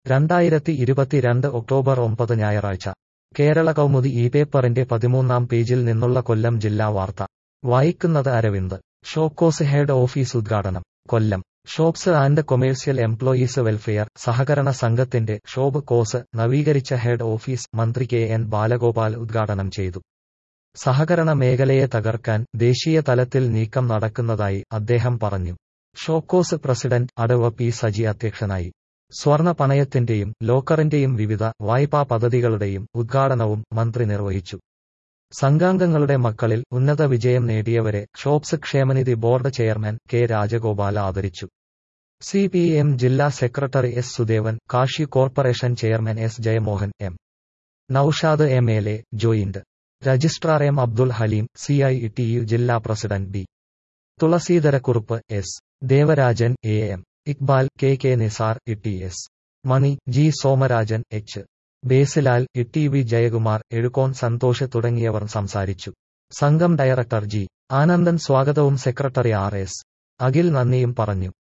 രണ്ടായിരത്തി ഇരുപത്തിരണ്ട് ഒക്ടോബർ ഒമ്പത് ഞായറാഴ്ച കേരള കൗമുദി ഈ പേപ്പറിന്റെ പതിമൂന്നാം പേജിൽ നിന്നുള്ള കൊല്ലം ജില്ലാ വാർത്ത വായിക്കുന്നത് അരവിന്ദ് ഷോക്കോസ് ഹെഡ് ഓഫീസ് ഉദ്ഘാടനം Kollam shops and commercial employees welfare സഹകരണ സംഘത്തിന്റെ ഷോപ്പ് കോസ് നവീകരിച്ച ഹെഡ് ഓഫീസ് മന്ത്രി കെ എൻ ബാലഗോപാൽ ഉദ്ഘാടനം ചെയ്തു സഹകരണ മേഖലയെ തകർക്കാൻ ദേശീയ തലത്തിൽ നീക്കം നടക്കുന്നതായി അദ്ദേഹം പറഞ്ഞു ഷോക്കോസ് പ്രസിഡന്റ് അടവ പി സജി അധ്യക്ഷനായി സ്വർണ പണയത്തിന്റെയും ലോക്കറിന്റെയും വിവിധ വായ്പാ പദ്ധതികളുടെയും ഉദ്ഘാടനവും മന്ത്രി നിർവഹിച്ചു സംഘാംഗങ്ങളുടെ മക്കളിൽ ഉന്നത വിജയം നേടിയവരെ ഷോപ്സ് ക്ഷേമനിധി ബോർഡ് ചെയർമാൻ കെ രാജഗോപാൽ ആദരിച്ചു സി പി എം ജില്ലാ secretary S Sudevan cashew corporation chairman S Jayamohan M Naushad M L A joint registrar M Abdul Haleem C I T U ജില്ലാ president B Thulaseedharakurup S Devarajan A M Iqbal K K Nisar E S Mani G Somarajan H Basilal E V Jayakumar Ezhukone Santhosh തുടങ്ങിയവർ സംസാരിച്ചു സംഘം director G Anandan സ്വാഗതവും secretary R S Akhil നന്ദിയും പറഞ്ഞു